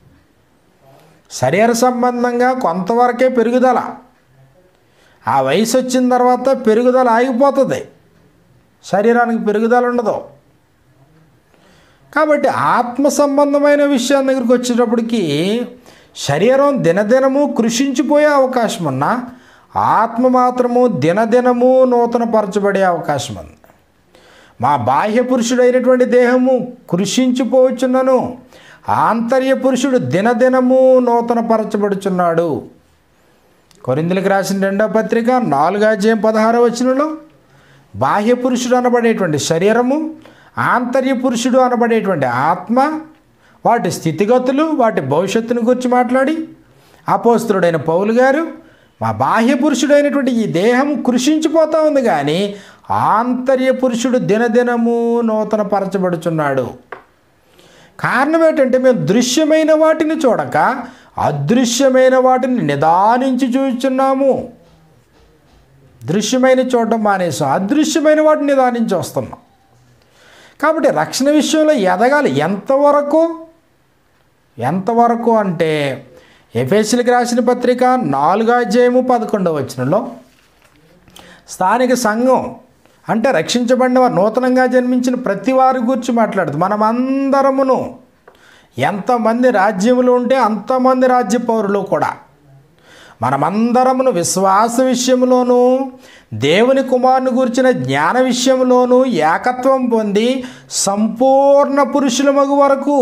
శరీర సంబంధంగా కొంతవరకే పెరుగుదల ఆ వయసు వచ్చిన తర్వాత పెరుగుదల ఆగిపోతుంది శరీరానికి పెరుగుదల ఉండదు కాబట్టి ఆత్మ సంబంధమైన విషయం దగ్గరికి వచ్చేటప్పటికి శరీరం దినదినము కృషించిపోయే అవకాశం ఉన్నా ఆత్మ మాత్రము దినదినము నూతనపరచబడే అవకాశం ఉంది మా బాహ్య పురుషుడైనటువంటి దేహము కృషించిపోవచ్చున్నను ఆంతర్య పురుషుడు దినదినము నూతనపరచబడుచున్నాడు కొరిందులకు రాసిన రెండో పత్రిక నాలుగు అధ్యాయం పదహారో వచనంలో బాహ్య పురుషుడు అనబడేటువంటి శరీరము ఆంతర్య పురుషుడు అనబడేటువంటి ఆత్మ వాటి స్థితిగతులు వాటి భవిష్యత్తును గురించి మాట్లాడి అపోస్తుడైన పౌలు గారు మా బాహ్య పురుషుడైనటువంటి ఈ దేహం కృషించిపోతా ఉంది కానీ ఆంతర్య పురుషుడు దినదినము నూతన పరచబడుచున్నాడు కారణం ఏంటంటే మేము దృశ్యమైన వాటిని చూడక అదృశ్యమైన వాటిని నిదానించి చూస్తున్నాము దృశ్యమైన చూడడం మానేసాం అదృశ్యమైన వాటిని నిదానించి వస్తున్నాం కాబట్టి రక్షణ విషయంలో ఎదగాలి ఎంతవరకు ఎంతవరకు అంటే ఎఫ్ఎస్సీలకు రాసిన పత్రిక నాలుగో అధ్యాయము పదకొండవ వచనంలో స్థానిక సంఘం అంటే రక్షించబడిన వారు నూతనంగా జన్మించిన ప్రతి వారి గురించి మాట్లాడుతుంది మనమందరమును ఎంతమంది రాజ్యములు ఉంటే అంతమంది రాజ్య పౌరులు కూడా మనమందరమును విశ్వాస విషయంలోనూ దేవుని కుమారుని గురించిన జ్ఞాన విషయంలోనూ ఏకత్వం పొంది సంపూర్ణ పురుషుల మగు వరకు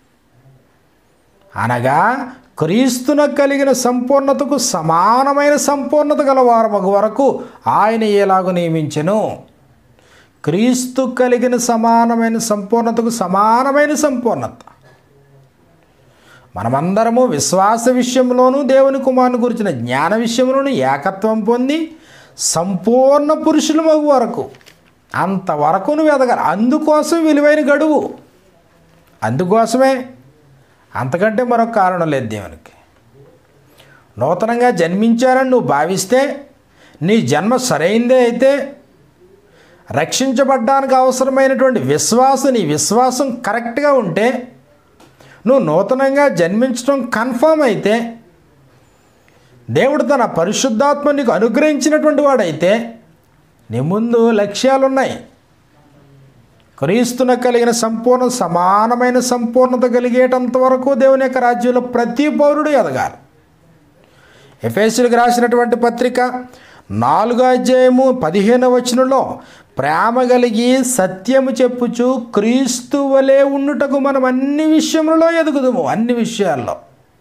అనగా క్రీస్తున కలిగిన సంపూర్ణతకు సమానమైన సంపూర్ణత గల వారు మగు వరకు ఆయన ఎలాగూ నియమించెను క్రీస్తు కలిగిన సమానమైన సంపూర్ణతకు సమానమైన సంపూర్ణత మనమందరము విశ్వాస విషయంలోనూ దేవుని కుమారుని గురించిన జ్ఞాన విషయంలోనూ ఏకత్వం పొంది సంపూర్ణ పురుషుల మగు వరకు అంతవరకు నువ్వు ఎదగాలి అందుకోసం విలువైన గడువు అందుకోసమే అంతకంటే మరొక కారణం లేదు దేవునికి నూతనంగా జన్మించారని నువ్వు భావిస్తే నీ జన్మ సరైందే అయితే రక్షించబడ్డానికి అవసరమైనటువంటి విశ్వాసం నీ విశ్వాసం కరెక్ట్గా ఉంటే నువ్వు నూతనంగా జన్మించడం కన్ఫామ్ అయితే దేవుడు తన పరిశుద్ధాత్మ నీకు అనుగ్రహించినటువంటి వాడైతే నీ ముందు లక్ష్యాలు ఉన్నాయి క్రీస్తున కలిగిన సంపూర్ణ సమానమైన సంపూర్ణత కలిగేటంత వరకు దేవుని యొక్క రాజ్యంలో ప్రతి పౌరుడు ఎదగాలి ఎఫ్ఎస్సీలకు రాసినటువంటి పత్రిక నాలుగో అధ్యాయము పదిహేను వచనంలో ప్రేమ కలిగి సత్యము చెప్పుచు క్రీస్తు వలె ఉండుటకు మనం అన్ని విషయములలో ఎదుగుదాము అన్ని విషయాల్లో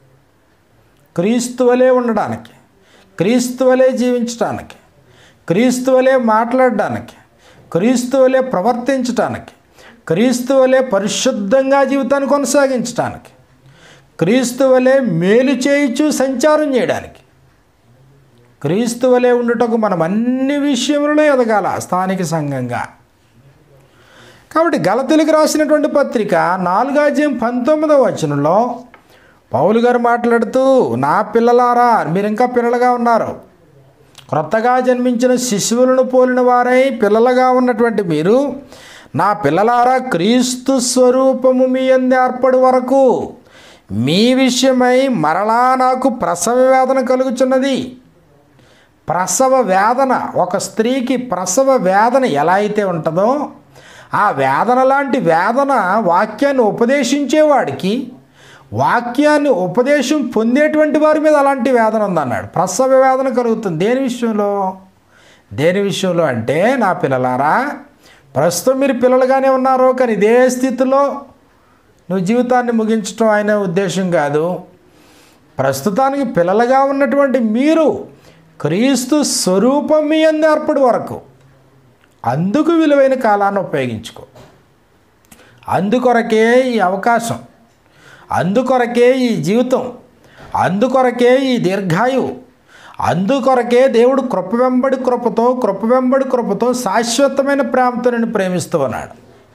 క్రీస్తు వలె ఉండడానికి క్రీస్తు వలె జీవించడానికి క్రీస్తు వలె మాట్లాడడానికి క్రీస్తు వలె ప్రవర్తించటానికి క్రీస్తు వలె పరిశుద్ధంగా జీవితాన్ని కొనసాగించటానికి క్రీస్తు వలె మేలు చేయించు సంచారం చేయడానికి క్రీస్తు వలె ఉండుటకు మనం అన్ని విషయములలో ఎదగాల స్థానిక సంఘంగా కాబట్టి గలతీలకు రాసినటువంటి పత్రిక నాలుగో అధ్యాయం పంతొమ్మిదవ వచనంలో పౌలు గారు మాట్లాడుతూ నా పిల్లలారా మీరు ఇంకా పిల్లలుగా ఉన్నారు క్రొత్తగా జన్మించిన శిశువులను పోలిన వారై పిల్లలుగా ఉన్నటువంటి మీరు నా పిల్లలారా క్రీస్తు స్వరూపము మీ అంది ఏర్పడి వరకు మీ విషయమై మరలా నాకు ప్రసవ వేదన కలుగుచున్నది ప్రసవ వేదన ఒక స్త్రీకి ప్రసవ వేదన ఎలా అయితే ఉంటుందో ఆ వేదన లాంటి వేదన వాక్యాన్ని ఉపదేశించేవాడికి వాక్యాన్ని ఉపదేశం పొందేటువంటి వారి మీద అలాంటి వేదన ఉందన్నాడు ప్రసవ వేదన కలుగుతుంది దేని విషయంలో దేని విషయంలో అంటే నా పిల్లలారా ప్రస్తుతం మీరు పిల్లలుగానే ఉన్నారు కానీ ఇదే స్థితిలో నువ్వు జీవితాన్ని ముగించడం ఆయన ఉద్దేశం కాదు ప్రస్తుతానికి పిల్లలుగా ఉన్నటువంటి మీరు క్రీస్తు స్వరూపం మీ అందు ఏర్పడి వరకు అందుకు విలువైన కాలాన్ని ఉపయోగించుకో అందుకొరకే ఈ అవకాశం అందుకొరకే ఈ జీవితం అందుకొరకే ఈ దీర్ఘాయువు అందుకొరకే దేవుడు కృప వెంబడి కృపతో కృప వెంబడి కృపతో శాశ్వతమైన ప్రేమతో నేను ప్రేమిస్తూ ఉన్నాడు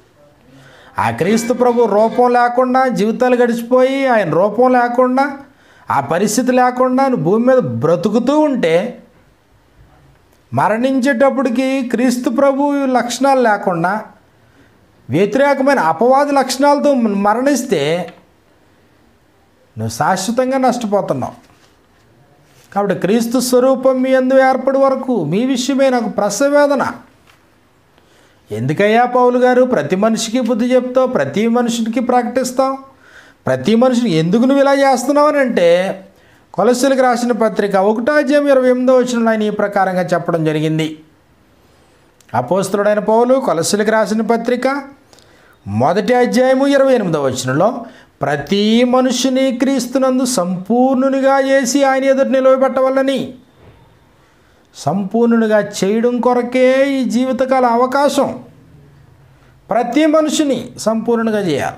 ఆ క్రీస్తు ప్రభు రూపం లేకుండా జీవితాలు గడిచిపోయి ఆయన రూపం లేకుండా ఆ పరిస్థితి లేకుండా నువ్వు భూమి మీద బ్రతుకుతూ ఉంటే మరణించేటప్పటికి క్రీస్తు ప్రభు లక్షణాలు లేకుండా వ్యతిరేకమైన అపవాది లక్షణాలతో మరణిస్తే నువ్వు శాశ్వతంగా నష్టపోతున్నావు కాబట్టి క్రీస్తు స్వరూపం మీ అందు ఏర్పడి వరకు మీ విషయమే నాకు ప్రసవేదన ఎందుకయ్యా పౌలు గారు ప్రతి మనిషికి బుద్ధి చెప్తావు ప్రతి మనిషికి ప్రకటిస్తావు ప్రతి మనిషిని ఎందుకు నువ్వు ఇలా చేస్తున్నావు అని అంటే కొలసలకు రాసిన పత్రిక ఒకటో అధ్యాయం ఇరవై ఎనిమిదో వచ్చిన ఆయన ఈ ప్రకారంగా చెప్పడం జరిగింది అపోస్తుడైన పౌలు కొలసలకు రాసిన పత్రిక మొదటి అధ్యాయము ఇరవై ఎనిమిదో వచనంలో ప్రతి మనుషుని క్రీస్తునందు సంపూర్ణునిగా చేసి ఆయన ఎదురు నిలవబెట్టవలని సంపూర్ణునిగా చేయడం కొరకే ఈ జీవితకాల అవకాశం ప్రతి మనిషిని సంపూర్ణంగా చేయాలి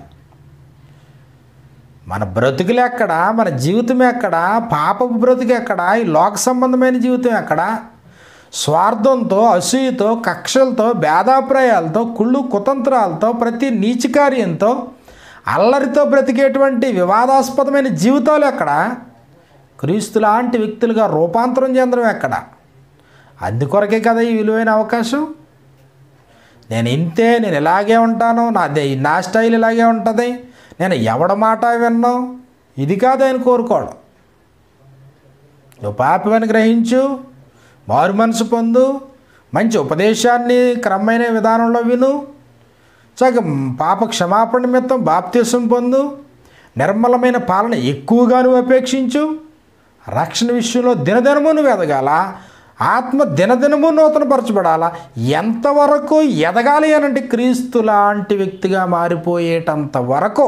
మన బ్రతుకులు ఎక్కడ మన జీవితం ఎక్కడ పాపపు బ్రతుకు ఎక్కడ ఈ లోక సంబంధమైన జీవితం ఎక్కడ స్వార్థంతో అసూయతో కక్షలతో భేదాభిప్రాయాలతో కుళ్ళు కుతంత్రాలతో ప్రతి నీచకార్యంతో అల్లరితో బ్రతికేటువంటి వివాదాస్పదమైన జీవితాలు ఎక్కడ క్రీస్తు లాంటి వ్యక్తులుగా రూపాంతరం చెందడం ఎక్కడ అందుకొరకే కదా ఈ విలువైన అవకాశం నేను ఇంతే నేను ఇలాగే ఉంటాను నాదే నా స్టైల్ ఇలాగే ఉంటుంది నేను ఎవడ మాట విన్నాను ఇది కాదు ఆయన కోరుకోవడం నువ్వు పాపమని గ్రహించు మారు మనసు పొందు మంచి ఉపదేశాన్ని క్రమమైన విధానంలో విను చక్క పాప క్షమాపణ నిమిత్తం బాప్తీసం పొందు నిర్మలమైన పాలన ఎక్కువగా నువ్వు అపేక్షించు రక్షణ విషయంలో దినదినము నువ్వు ఎదగాల ఆత్మ దినదినము నూతనపరచబడాల ఎంతవరకు ఎదగాలి అనంటే క్రీస్తు లాంటి వ్యక్తిగా మారిపోయేటంత వరకు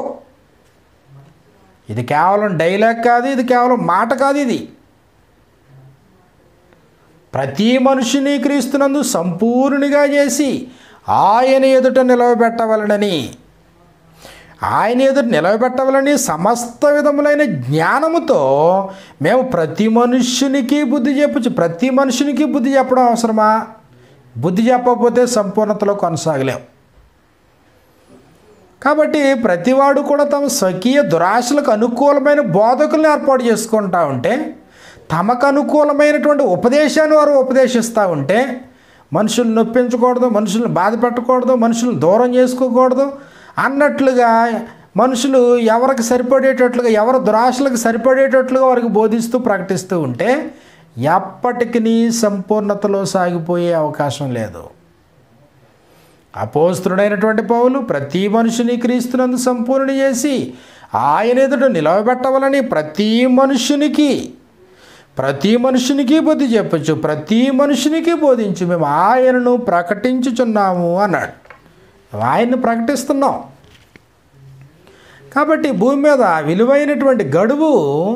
ఇది కేవలం డైలాగ్ కాదు ఇది కేవలం మాట కాదు ఇది ప్రతి మనిషిని క్రీస్తునందు సంపూర్ణిగా చేసి ఆయన ఎదుట నిలవబెట్టవలనని ఆయన ఎదుట నిలవబెట్టవలని సమస్త విధములైన జ్ఞానముతో మేము ప్రతి మనుష్యునికి బుద్ధి చెప్పచ్చు ప్రతి మనుషునికి బుద్ధి చెప్పడం అవసరమా బుద్ధి చెప్పకపోతే సంపూర్ణతలో కొనసాగలేం కాబట్టి ప్రతివాడు కూడా తమ స్వకీయ దురాశలకు అనుకూలమైన బోధకులను ఏర్పాటు చేసుకుంటా ఉంటే తమకు అనుకూలమైనటువంటి ఉపదేశాన్ని వారు ఉపదేశిస్తూ ఉంటే మనుషుల్ని నొప్పించకూడదు మనుషుల్ని బాధ పెట్టకూడదు మనుషుల్ని దూరం చేసుకోకూడదు అన్నట్లుగా మనుషులు ఎవరికి సరిపడేటట్లుగా ఎవరి దురాశలకు సరిపడేటట్లుగా వారికి బోధిస్తూ ప్రకటిస్తూ ఉంటే ఎప్పటికీ సంపూర్ణతలో సాగిపోయే అవకాశం లేదు అపోస్తుడైనటువంటి పౌలు ప్రతి మనుషుని క్రీస్తునందు సంపూర్ణ చేసి ఆయన ఎదుట నిలవబెట్టవలని ప్రతి మనుషునికి ప్రతి మనుషునికి బుద్ధి చెప్పచ్చు ప్రతి మనుషునికి బోధించు మేము ఆయనను ప్రకటించుచున్నాము అన్నాడు ఆయన్ని ప్రకటిస్తున్నాం కాబట్టి భూమి మీద విలువైనటువంటి గడువు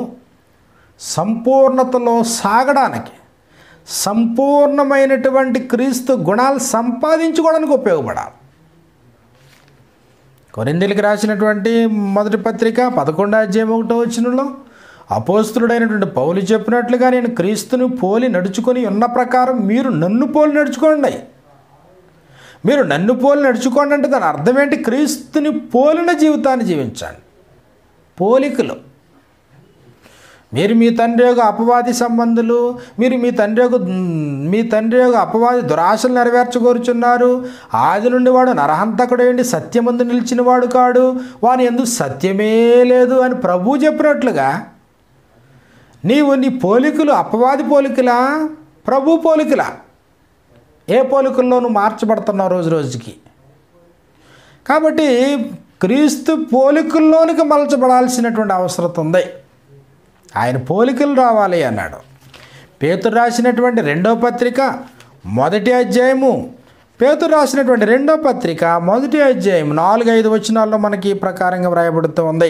సంపూర్ణతలో సాగడానికి సంపూర్ణమైనటువంటి క్రీస్తు గుణాలు సంపాదించుకోవడానికి ఉపయోగపడాలి కొరిందెలికి రాసినటువంటి మొదటి పత్రిక పదకొండు అధ్యాయం ఒకటో వచ్చినలో అపోస్తుడైనటువంటి పౌలు చెప్పినట్లుగా నేను క్రీస్తుని పోలి నడుచుకొని ఉన్న ప్రకారం మీరు నన్ను పోలి నడుచుకోండి మీరు నన్ను పోలి నడుచుకోండి అంటే దాని అర్థం ఏంటి క్రీస్తుని పోలిన జీవితాన్ని జీవించండి పోలికలు మీరు మీ తండ్రి యొక్క అపవాది సంబంధులు మీరు మీ తండ్రి యొక్క మీ తండ్రి యొక్క అపవాది దురాశలు నెరవేర్చగోరుచున్నారు ఆది నుండి వాడు నరహంతకుడేంటి సత్యమందు నిలిచిన వాడు కాడు వాని ఎందుకు సత్యమే లేదు అని ప్రభు చెప్పినట్లుగా నీవు నీ పోలికలు అపవాది పోలికలా ప్రభు పోలికలా ఏ పోలికల్లోనూ మార్చబడుతున్నావు రోజు రోజుకి కాబట్టి క్రీస్తు పోలికల్లోనికి మలచబడాల్సినటువంటి అవసరం ఉంది ఆయన పోలికలు రావాలి అన్నాడు పేతురు రాసినటువంటి రెండో పత్రిక మొదటి అధ్యాయము పేతురు రాసినటువంటి రెండో పత్రిక మొదటి అధ్యాయం నాలుగు ఐదు వచనాల్లో మనకి ఈ ప్రకారంగా వ్రాయబడుతూ ఉంది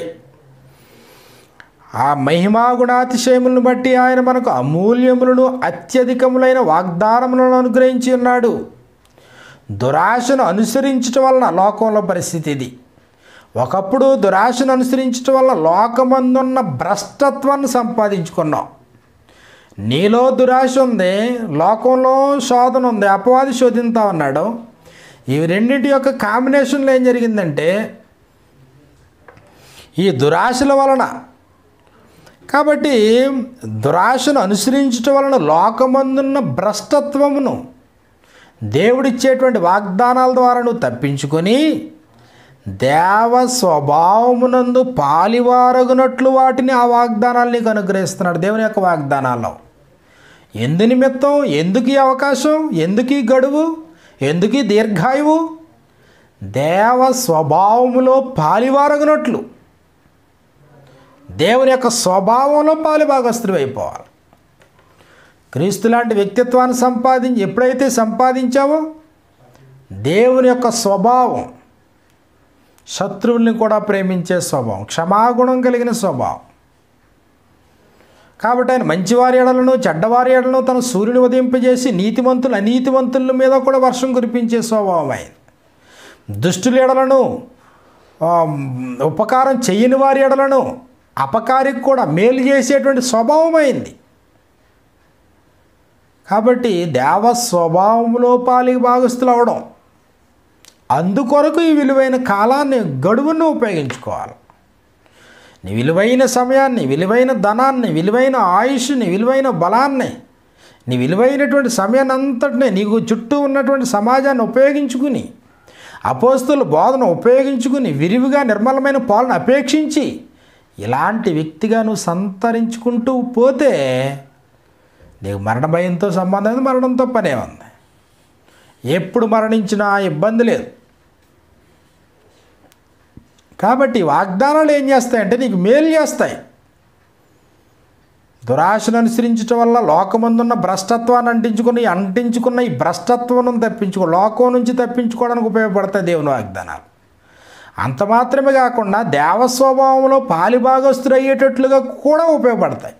ఆ మహిమా గుణాతిశయములను బట్టి ఆయన మనకు అమూల్యములను అత్యధికములైన వాగ్దానములను అనుగ్రహించి ఉన్నాడు దురాశను అనుసరించటం వలన లోకంలో పరిస్థితి ఇది ఒకప్పుడు దురాశను అనుసరించటం వల్ల లోకమందున్న భ్రష్టత్వాన్ని సంపాదించుకున్నాం నీలో దురాశ ఉంది లోకంలో శోధన ఉంది అపవాది శోధింతా ఉన్నాడు ఈ రెండింటి యొక్క కాంబినేషన్లో ఏం జరిగిందంటే ఈ దురాశల వలన కాబట్టి దురాశను అనుసరించటం వలన లోకమందున్న భ్రష్టత్వమును దేవుడిచ్చేటువంటి వాగ్దానాల ద్వారా నువ్వు తప్పించుకొని దేవ స్వభావమునందు పాలివారగునట్లు వాటిని ఆ వాగ్దానాలు నీకు అనుగ్రహిస్తున్నాడు దేవుని యొక్క వాగ్దానాల్లో ఎందు నిమిత్తం ఎందుకు ఈ అవకాశం ఎందుకు ఈ గడువు ఎందుకు ఈ దీర్ఘాయువు దేవ స్వభావములో పాలివారగునట్లు దేవుని యొక్క స్వభావంలో పాలిభాగస్తుడు అయిపోవాలి క్రీస్తు లాంటి వ్యక్తిత్వాన్ని సంపాదించి ఎప్పుడైతే సంపాదించావో దేవుని యొక్క స్వభావం శత్రువుల్ని కూడా ప్రేమించే స్వభావం క్షమాగుణం కలిగిన స్వభావం కాబట్టి ఆయన మంచివారి ఎడలను చెడ్డవారి ఎడలను తన సూర్యుని ఉదయింపజేసి నీతివంతులు అనీతివంతుల మీద కూడా వర్షం కురిపించే స్వభావం ఆయన దుష్టుల ఎడలను ఆ, ఉపకారం చెయ్యని వారి ఎడలను అపకారికి కూడా మేలు చేసేటువంటి స్వభావం అయింది కాబట్టి దేవ స్వభావంలో పాలికి భాగస్తులు అవడం అందుకొరకు ఈ విలువైన కాలాన్ని గడువును ఉపయోగించుకోవాలి నీ విలువైన సమయాన్ని విలువైన ధనాన్ని విలువైన ఆయుష్ని విలువైన బలాన్ని నీ విలువైనటువంటి సమయాన్ని అంతటినీ నీకు చుట్టూ ఉన్నటువంటి సమాజాన్ని ఉపయోగించుకుని అపోస్తుల బోధన ఉపయోగించుకుని విరివిగా నిర్మలమైన పాలన అపేక్షించి ఇలాంటి వ్యక్తిగా నువ్వు సంతరించుకుంటూ పోతే నీకు మరణ భయంతో సంబంధం లేదు మరణంతో పనే ఉంది ఎప్పుడు మరణించినా ఇబ్బంది లేదు కాబట్టి వాగ్దానాలు ఏం చేస్తాయంటే నీకు మేలు చేస్తాయి దురాశను అనుసరించడం వల్ల లోకమందున్న భ్రష్టత్వాన్ని అంటించుకుని అంటించుకున్న ఈ భ్రష్టత్వం తప్పించుకో లోకం నుంచి తప్పించుకోవడానికి ఉపయోగపడతాయి దేవుని వాగ్దానాలు అంత మాత్రమే కాకుండా దేవస్వభావంలో పాలిభాగస్తులు అయ్యేటట్లుగా కూడా ఉపయోగపడతాయి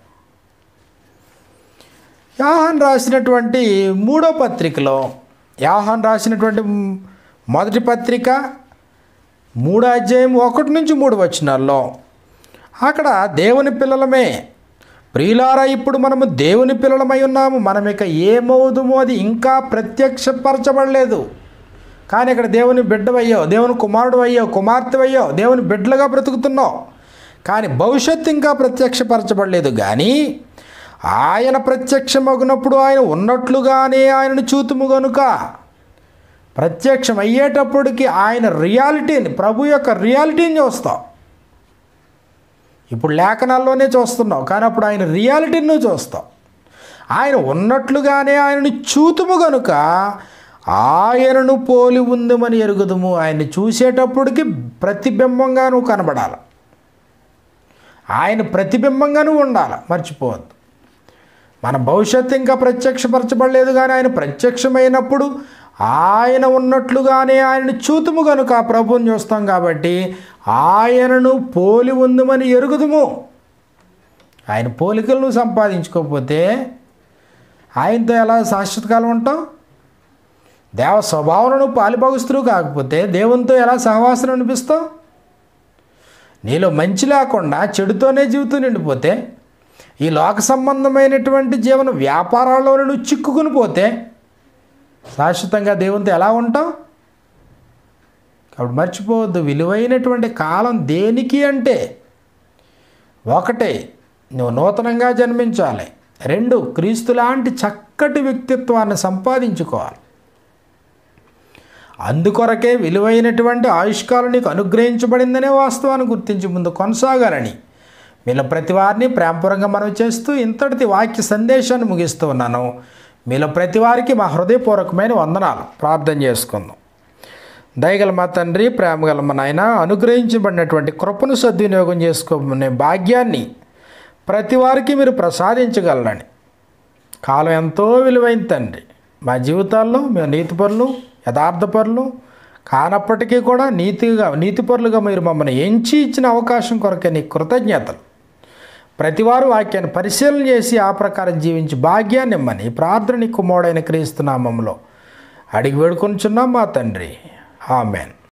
యాహాన్ రాసినటువంటి మూడో పత్రికలో యాహాన్ రాసినటువంటి మొదటి పత్రిక మూడో అధ్యాయం ఒకటి నుంచి మూడు వచనాల్లో అక్కడ దేవుని పిల్లలమే ప్రియులారా ఇప్పుడు మనము దేవుని పిల్లలమై ఉన్నాము మనం ఇక ఏమవుదుమో అది ఇంకా ప్రత్యక్షపరచబడలేదు కానీ ఇక్కడ దేవుని బిడ్డవయ్యావు దేవుని కుమారుడు అయ్యావు కుమార్తె అయ్యావు దేవుని బిడ్డలుగా బ్రతుకుతున్నావు కానీ భవిష్యత్తు ఇంకా ప్రత్యక్షపరచబడలేదు కానీ ఆయన ప్రత్యక్షమగినప్పుడు ఆయన ఉన్నట్లుగానే ఆయనను చూతుము గనుక ప్రత్యక్షం అయ్యేటప్పటికి ఆయన రియాలిటీని ప్రభు యొక్క రియాలిటీని చూస్తావు ఇప్పుడు లేఖనాల్లోనే చూస్తున్నావు కానీ అప్పుడు ఆయన రియాలిటీని నువ్వు చూస్తావు ఆయన ఉన్నట్లుగానే ఆయనను చూతుము గనుక ఆయనను పోలి ఉందమని ఎరుగుదుము ఆయన్ని చూసేటప్పటికి ప్రతిబింబంగా నువ్వు కనబడాలి ఆయన ప్రతిబింబంగా నువ్వు ఉండాలి మర్చిపోవద్దు మన భవిష్యత్తు ఇంకా ప్రత్యక్షపరచబడలేదు కానీ ఆయన ప్రత్యక్షమైనప్పుడు ఆయన ఉన్నట్లుగానే ఆయనను చూతుము కనుక ఆ ప్రభువుని చూస్తాం కాబట్టి ఆయనను పోలి ఉందమని ఎరుగుదుము ఆయన పోలికలు నువ్వు సంపాదించుకోకపోతే ఆయనతో ఎలా శాశ్వతకాలం ఉంటావు దేవ స్వభావనను పాలిభాగస్తులు కాకపోతే దేవునితో ఎలా సహవాసం అనిపిస్తావు నీలో మంచి లేకుండా చెడుతోనే జీవితం నిండిపోతే ఈ లోక సంబంధమైనటువంటి జీవన వ్యాపారాల్లో నువ్వు చిక్కుకుని పోతే శాశ్వతంగా దేవునితో ఎలా ఉంటావు కాబట్టి మర్చిపోవద్దు విలువైనటువంటి కాలం దేనికి అంటే ఒకటే నువ్వు నూతనంగా జన్మించాలి రెండు క్రీస్తు లాంటి చక్కటి వ్యక్తిత్వాన్ని సంపాదించుకోవాలి అందుకొరకే విలువైనటువంటి ఆయుష్కాలం నీకు అనుగ్రహించబడిందనే వాస్తవాన్ని గుర్తించి ముందు కొనసాగాలని మీలో ప్రతి వారిని ప్రేమపూర్వకంగా మనం చేస్తూ ఇంతటిది వాక్య సందేశాన్ని ముగిస్తూ ఉన్నాను మీలో ప్రతి వారికి మా హృదయపూర్వకమైన వందనాలు ప్రార్థన చేసుకుందాం దయగల మా తండ్రి ప్రేమగల మా నాయన అనుగ్రహించబడినటువంటి కృపను సద్వినియోగం చేసుకోమనే భాగ్యాన్ని ప్రతి వారికి మీరు ప్రసాదించగలరని కాలం ఎంతో విలువైన తండ్రి మా జీవితాల్లో మేము నీతిపరులు యథార్థపరులు కానప్పటికీ కూడా నీతిగా నీతిపరులుగా మీరు మమ్మల్ని ఎంచి ఇచ్చిన అవకాశం కొరకే నీ కృతజ్ఞతలు ప్రతివారు వాక్యాన్ని పరిశీలన చేసి ఆ ప్రకారం జీవించి భాగ్యాన్ని ఇమ్మని ఈ ప్రార్థన నీ కుమారుడైన క్రీస్తునామంలో అడిగి వేడుకొనిచున్నాం మా తండ్రి ఆమెన్